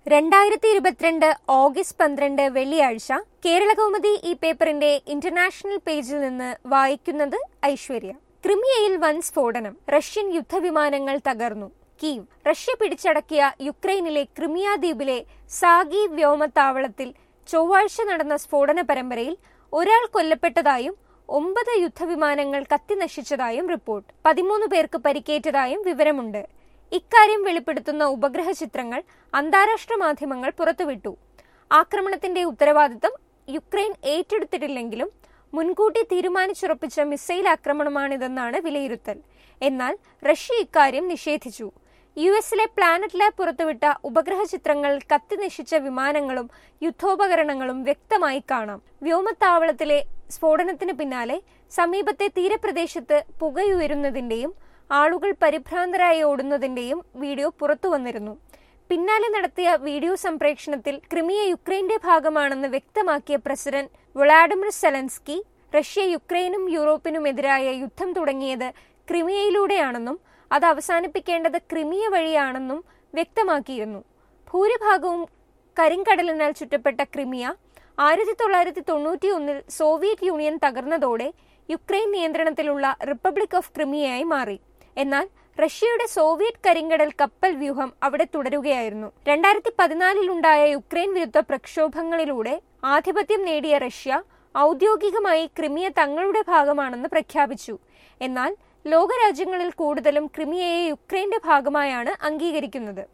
രണ്ടായിരത്തി ഇരുപത്തിരണ്ട് ഓഗസ്റ്റ് പന്ത്രണ്ട് വെള്ളിയാഴ്ച കേരളകൗമുദി ഈ പേപ്പറിന്റെ ഇന്റർനാഷണൽ പേജിൽ നിന്ന് വായിക്കുന്നത് ഐശ്വര്യ ക്രിമിയയിൽ വൻ സ്ഫോടനം റഷ്യൻ യുദ്ധവിമാനങ്ങൾ തകർന്നു കീവ് റഷ്യ പിടിച്ചടക്കിയ യുക്രൈനിലെ ക്രിമിയ ദ്വീപിലെ സാഗി വ്യോമത്താവളത്തിൽ ചൊവ്വാഴ്ച നടന്ന സ്ഫോടന പരമ്പരയിൽ ഒരാൾ കൊല്ലപ്പെട്ടതായും ഒമ്പത് യുദ്ധവിമാനങ്ങൾ കത്തിനശിച്ചതായും റിപ്പോർട്ട് പതിമൂന്ന് പേർക്ക് പരിക്കേറ്റതായും വിവരമുണ്ട് ഇക്കാര്യം വെളിപ്പെടുത്തുന്ന ഉപഗ്രഹ ചിത്രങ്ങൾ അന്താരാഷ്ട്ര മാധ്യമങ്ങൾ പുറത്തുവിട്ടു ആക്രമണത്തിന്റെ ഉത്തരവാദിത്തം യുക്രൈൻ ഏറ്റെടുത്തിട്ടില്ലെങ്കിലും മുൻകൂട്ടി തീരുമാനിച്ചുറപ്പിച്ച മിസൈൽ ആക്രമണമാണിതെന്നാണ് വിലയിരുത്തൽ എന്നാൽ റഷ്യ ഇക്കാര്യം നിഷേധിച്ചു യു എസിലെ പ്ലാനറ്റ് ലാബ് പുറത്തുവിട്ട ഉപഗ്രഹ ചിത്രങ്ങൾ കത്തിനശിച്ച വിമാനങ്ങളും യുദ്ധോപകരണങ്ങളും വ്യക്തമായി കാണാം വ്യോമത്താവളത്തിലെ സ്ഫോടനത്തിന് പിന്നാലെ സമീപത്തെ തീരപ്രദേശത്ത് പുകയുയരുന്നതിന്റെയും ആളുകൾ പരിഭ്രാന്തരായി ഓടുന്നതിന്റെയും വീഡിയോ പുറത്തു വന്നിരുന്നു പിന്നാലെ നടത്തിയ വീഡിയോ സംപ്രേഷണത്തിൽ ക്രിമിയ യുക്രൈന്റെ ഭാഗമാണെന്ന് വ്യക്തമാക്കിയ പ്രസിഡന്റ് വ്ളാഡിമിർ സെലൻസ്കി റഷ്യ യുക്രൈനും യൂറോപ്പിനുമെതിരായ യുദ്ധം തുടങ്ങിയത് ക്രിമിയയിലൂടെയാണെന്നും അത് അവസാനിപ്പിക്കേണ്ടത് ക്രിമിയ വഴിയാണെന്നും വ്യക്തമാക്കിയിരുന്നു ഭൂരിഭാഗവും കരിങ്കടലിനാൽ ചുറ്റപ്പെട്ട ക്രിമിയ ആയിരത്തി തൊള്ളായിരത്തി തൊണ്ണൂറ്റി ഒന്നിൽ സോവിയറ്റ് യൂണിയൻ തകർന്നതോടെ യുക്രൈൻ നിയന്ത്രണത്തിലുള്ള റിപ്പബ്ലിക് ഓഫ് ക്രിമിയയായി മാറി എന്നാൽ റഷ്യയുടെ സോവിയറ്റ് കരിങ്കടൽ കപ്പൽ വ്യൂഹം അവിടെ തുടരുകയായിരുന്നു രണ്ടായിരത്തി പതിനാലിലുണ്ടായ യുക്രൈൻ വിരുദ്ധ പ്രക്ഷോഭങ്ങളിലൂടെ ആധിപത്യം നേടിയ റഷ്യ ഔദ്യോഗികമായി ക്രിമിയ തങ്ങളുടെ ഭാഗമാണെന്ന് പ്രഖ്യാപിച്ചു എന്നാൽ ലോകരാജ്യങ്ങളിൽ കൂടുതലും ക്രിമിയയെ യുക്രൈന്റെ ഭാഗമായാണ് അംഗീകരിക്കുന്നത്